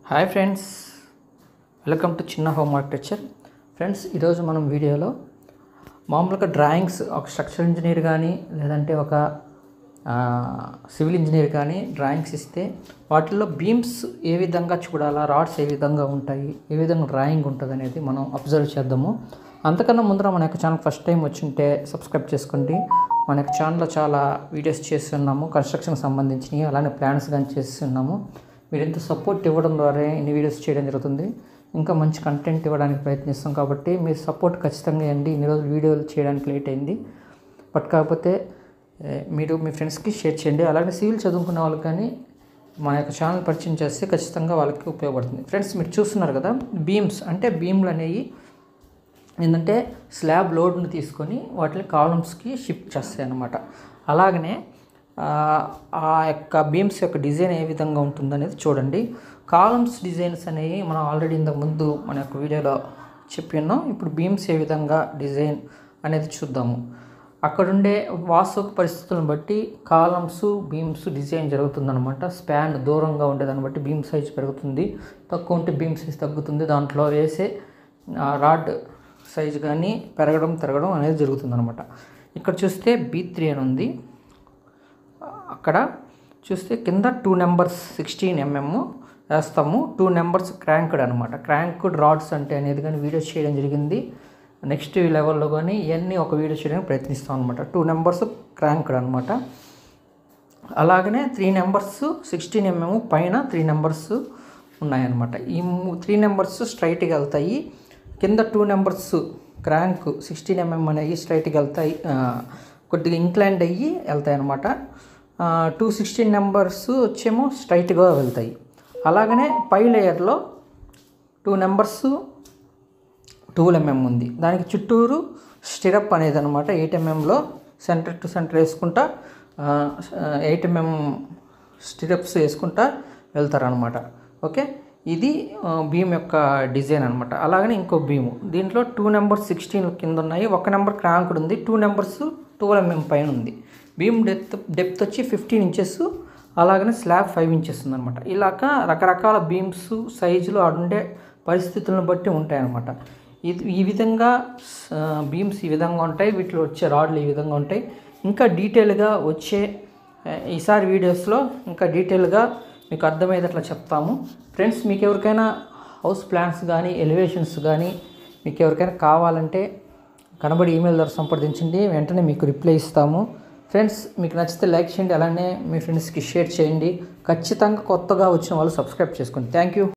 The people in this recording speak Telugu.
hi friends welcome to Chinna home architecture friends ఈరోజు మనం వీడియోలో మామూలుగా డ్రాయింగ్స్ ఒక స్ట్రక్చర్ ఇంజనీర్ కానీ లేదంటే ఒక ఆ, సివిల్ ఇంజనీర్ కానీ డ్రాయింగ్స్ ఇస్తే వాటిల్లో బీమ్స్ ఏ విధంగా చూడాలా రాడ్స్ ఏ విధంగా ఉంటాయి ఏ విధంగా డ్రాయింగ్ ఉంటుంది అనేది మనం అబ్జర్వ్ చేద్దాము అంతకన్నా ముందర మన యొక్క ఛానల్ ఫస్ట్ టైం వచ్చింటే సబ్స్క్రైబ్ చేసుకోండి మన యొక్క ఛానల్లో చాలా వీడియోస్ చేస్తున్నాము కన్స్ట్రక్షన్కి సంబంధించినవి అలానే ప్లాన్స్ కానీ చేస్తున్నాము మీరు ఎంత సపోర్ట్ ఇవ్వడం ద్వారా ఇన్ని వీడియోస్ చేయడం జరుగుతుంది ఇంకా మంచి కంటెంట్ ఇవ్వడానికి ప్రయత్నిస్తాం కాబట్టి మీరు సపోర్ట్ ఖచ్చితంగా ఇవ్వండి ఇన్ని రోజులు వీడియోలు చేయడానికి లేట్ అయింది బట్ కాకపోతే ఏ, మీరు మీ ఫ్రెండ్స్కి షేర్ చేయండి అలాగే సివిల్ చదువుకున్న వాళ్ళకి కానీ మన యొక్క ఛానల్ పరిచయం చేస్తే ఖచ్చితంగా వాళ్ళకి ఉపయోగపడుతుంది ఫ్రెండ్స్ మీరు చూస్తున్నారు కదా బీమ్స్ అంటే బీమ్లు అనేవి ఏంటంటే స్లాబ్ లోడ్ని తీసుకొని వాటిని కాలమ్స్కి షిఫ్ట్ చేస్తాయి అన్నమాట అలాగనే ఆ, ఆ యొక్క బీమ్స్ యొక్క డిజైన్ ఏ విధంగా ఉంటుందనేది చూడండి కాలమ్స్ డిజైన్స్ అనేవి మనం ఆల్రెడీ ఇంతకు ముందు మన యొక్క వీడియోలో చెప్పి ఉన్నాం ఇప్పుడు బీమ్స్ ఏ విధంగా డిజైన్ అనేది చూద్దాము అక్కడుండే వాస్తవ పరిస్థితులను బట్టి కాలమ్స్ బీమ్స్ డిజైన్ జరుగుతుందన్నమాట స్పాన్ దూరంగా ఉండేదాన్ని బట్టి బీమ్ సైజ్ పెరుగుతుంది తక్కువ ఉంటే బీమ్ సైజ్ తగ్గుతుంది దాంట్లో వేసే ఆ, రాడ్ సైజ్ కానీ పెరగడం తిరగడం అనేది జరుగుతుందన్నమాట ఇక్కడ చూస్తే బీ త్రీ అని ఉంది అక్కడ చూస్తే కింద టూ నెంబర్స్ సిక్స్టీన్ ఎంఎం వేస్తాము టూ నెంబర్స్ క్రాంక్డ్ అనమాట క్రాంక్డ్ రాడ్స్ అంటే అనేది కానీ వీడియో చేయడం జరిగింది నెక్స్ట్ లెవెల్లో కానీ ఇవన్నీ ఒక వీడియో చేయడానికి ప్రయత్నిస్తాం అనమాట టూ నెంబర్స్ క్రాంక్డ్ అనమాట అలాగనే త్రీ నెంబర్స్ సిక్స్టీన్ ఎంఎం పైన త్రీ నెంబర్స్ ఉన్నాయన్నమాట ఈ త్రీ నెంబర్స్ స్ట్రైట్గా వెళ్తాయి కింద two numbers crank sixteen mm అనేవి స్ట్రైట్గా వెళ్తాయి ఆ, కొద్దిగా ఇంక్లైండ్ అయ్యి వెళ్తాయి అనమాట టూ సిక్స్టీన్ నెంబర్స్ వచ్చేమో స్ట్రైట్గా వెళ్తాయి అలాగనే పై లేయర్లో టూ నెంబర్స్ టూల్ ఎంఎం ఉంది దానికి చుట్టూరు స్టిరప్ అనేది అనమాట ఎయిట్ ఎంఎంలో సెంటర్ టు సెంటర్ వేసుకుంటా ఎయిట్ ఎంఎం స్టిరప్స్ వేసుకుంటా వెళ్తారనమాట ఓకే ఇది బీమ్ యొక్క డిజైన్ అనమాట అలాగనే ఇంకో బీము దీంట్లో టూ నెంబర్ సిక్స్టీన్ కింద ఉన్నాయి ఒక నెంబర్ క్రాంక్డ్ ఉంది టూ నెంబర్స్ ట్వెల్వ్ ఎంఎం పైన ఉంది బీమ్ డెప్త్ డెప్త్ వచ్చి ఫిఫ్టీన్ ఇంచెస్ అలాగనే స్లాబ్ ఫైవ్ ఇంచెస్ ఉందన్నమాట ఇలాగ రకరకాల బీమ్స్ సైజులు ఆడుండే పరిస్థితులను బట్టి ఉంటాయన్నమాట ఇది ఈ విధంగా బీమ్స్ ఈ విధంగా ఉంటాయి వీటిలో వచ్చే రాడ్లు ఈ విధంగా ఉంటాయి ఇంకా డీటెయిల్గా వచ్చే ఆ, ఈసారి వీడియోస్లో ఇంకా డీటెయిల్గా మీకు అర్థమయ్యేటట్లా చెప్తాము ఫ్రెండ్స్ మీకు ఎవరికైనా హౌస్ ప్లాన్స్ కానీ ఎలివేషన్స్ కానీ మీకు ఎవరికైనా కావాలంటే కనబడి ఈమెయిల్ ద్వారా సంప్రదించండి వెంటనే మీకు రిప్లై ఇస్తాము ఫ్రెండ్స్ మీకు నచ్చితే లైక్ చేయండి అలానే మీ ఫ్రెండ్స్కి షేర్ చేయండి ఖచ్చితంగా కొత్తగా వచ్చిన వాళ్ళు సబ్స్క్రైబ్ చేసుకోండి థ్యాంక్ యూ